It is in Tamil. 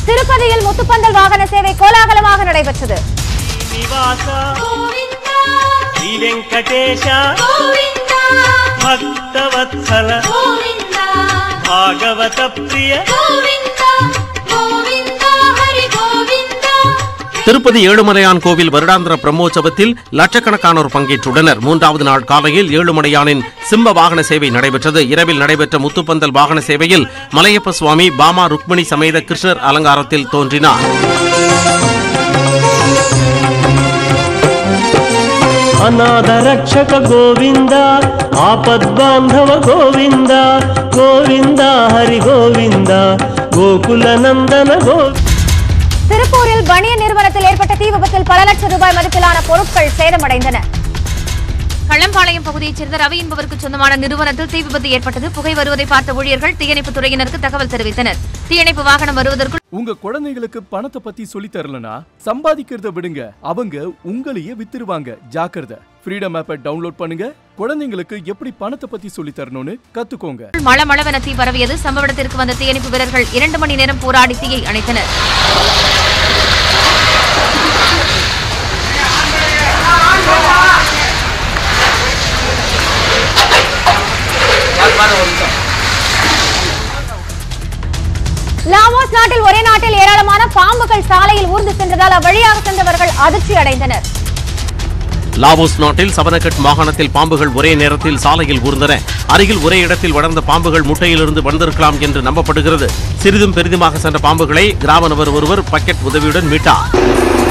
திருப்பதியில் முத்துப்பந்தல் வாகன சேவை கோலாகலமாக நடைபெற்றது శ్రీనివాస శ్రీ వెంకటేశ భక్తవత్సల భాగవత ప్రియ திருப்பதி ஏழுமலையான் கோவில் வருடாந்திர பிரம்மோற்சவத்தில் லட்சக்கணக்கானோர் பங்கேற்றுள்ளனர் மூன்றாவது நாள் காலையில் ஏழுமலையானின் சிம்ம வாகன சேவை நடைபெற்றது இரவில் நடைபெற்ற முத்துப்பந்தல் வாகன சேவையில் மலையப்ப சுவாமி பாமா ருக்மிணி சமேத கிருஷ்ணர் அலங்காரத்தில் தோன்றினார் అనాథ రక్షక గోవింద ఆపద్బాంధవ గోవింద గోవింద హరి గోవింద గోకుల నందన గోవింద திருப்பூரில் பனியன் நிறுவனத்தில் ஏற்பட்ட தீ விபத்தில் பல லட்சம் ரூபாய் மதிப்பிலான பொருட்கள் சேதமடைந்தன கள்ளம்பாளையம் பகுதியைச் சேர்ந்த ரவி என்பவருக்கு சொந்தமான நிறுவனத்தில் தீ விபத்து ஏற்பட்டது புகை வருவதை பார்த்த ஊழியர்கள் தீயணைப்பு துறையினருக்கு தகவல் தெரிவித்தனர் தீயணைப்பு வாகனம் வருவதற்குள் உங்க குழந்தைங்களுக்கு பணத்தை பத்தி சொல்லி தரலனா சம்பாதிக்கிறத விடுங்க அவங்க உங்களையே வித்துருவாங்க ஜாக்கிரதை ஃப்ரீடம் ஆப்பை டவுன்லோட் பண்ணுங்க குழந்தைங்களுக்கு எப்படி பணத்தை பத்தி சொல்லி தரணும்னு கத்துக்கோங்க மளமளவென தீ பரவியது சம்பவ இடத்திற்கு வந்த தீயணைப்பு வீரர்கள் இரண்டு மணி நேரம் போராடி தீயை அணைத்தனர் லாவோஸ் நாட்டில் ஒரே நாட்டில் ஏராளமான பாம்புகள் சாலையில் ஊர்ந்து சென்றதால் அவ்வழியாக சென்றவர்கள் அதிர்ச்சி அடைந்தனர் லாவோஸ் நாட்டில் சபனகட் மாகாணத்தில் பாம்புகள் ஒரே நேரத்தில் சாலையில் ஊர்ந்தன அருகில் ஒரே இடத்தில் வளர்ந்த பாம்புகள் முட்டையிலிருந்து வந்திருக்கலாம் என்று நம்பப்படுகிறது சிறிதும் பெரிதுமாக சென்ற பாம்புகளை கிராம நபர் ஒருவர் பக்கெட் உதவியுடன் மீட்டார்